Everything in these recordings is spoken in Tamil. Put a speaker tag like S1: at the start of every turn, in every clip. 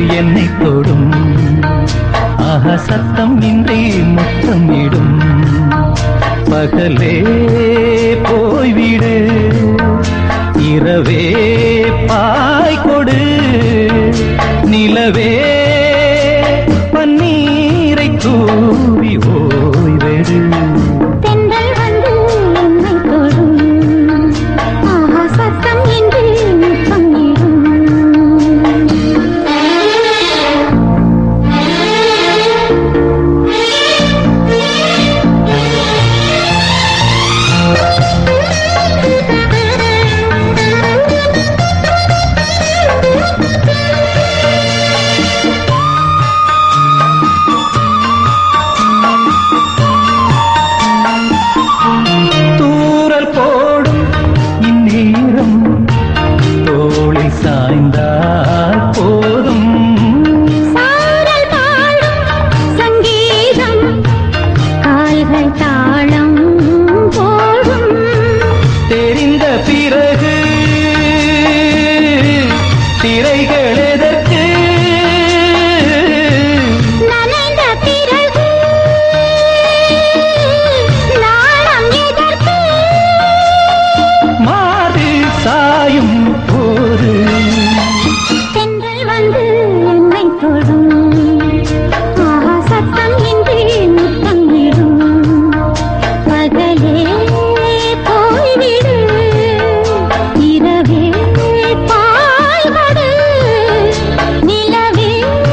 S1: என்னை தொடும் ஆஹா சத்தம் இன்றி முத்தமிடும் பகலே போய்விடு இரவே பாய் கொடு நிலவே பன்னீரை தூவி ஓய்வெடு
S2: தென்றல் வந்து என்னை தொடும் ஆஹா சத்தம் என்று முத்தமிடும்
S1: தூரல் போடும் இந்நேரம் தோளில் சாய்ந்தால் போதும்
S2: சாரல் பாடும் சங்கீதம் கால்கள் தாளம் போடும்
S1: தெரிந்த பிறகு திரைகள் எதற்கு
S2: நனைந்த பிறகு நாணம் எதற்கு
S1: மாறு சாயும் போது
S2: தென்றல் வந்து என்னை தொடும் ஆஹா சத்தம் இன்றி முத்தமிடும் பகலே போய்விடு இரவே பாய்கடு நிலவே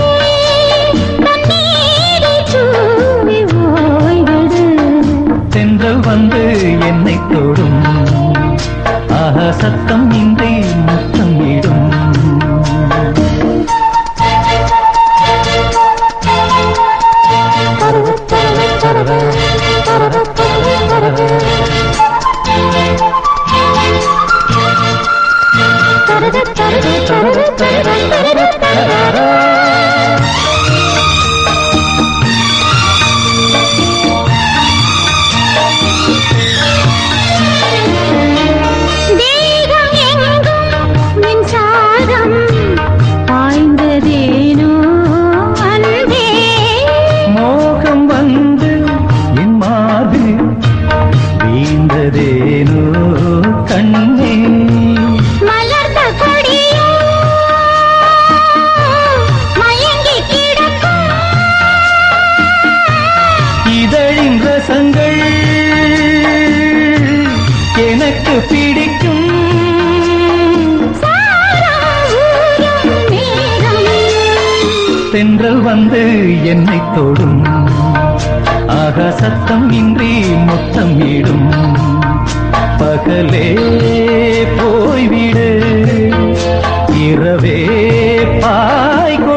S2: தண்ணீரை தூவி ஓய்விடு
S1: தென்றல் வந்து என்னை தொடும் ஆஹா சத்தம் இன்றி முத்தமிடும்
S2: தேகம் எங்கும் மின்சாரம் பாய்ந்ததேனோ அன்பே
S1: மோகம் வந்து என் மாது வீழ்ந்ததேனோ கண்ணே
S2: மலர்ந்த கொடியோ மயங்கி கிடக்கும்
S1: இதழின் ரசங்கள் எனக்கு பிடிக்கும்
S2: சாரம் ஊறும் மேகம்
S1: தென்றல் வந்து என்னை தொடும் ஆகா சத்தம் இன்றி முத்தமிடும் பகலே போய்விடு இரவே பாய்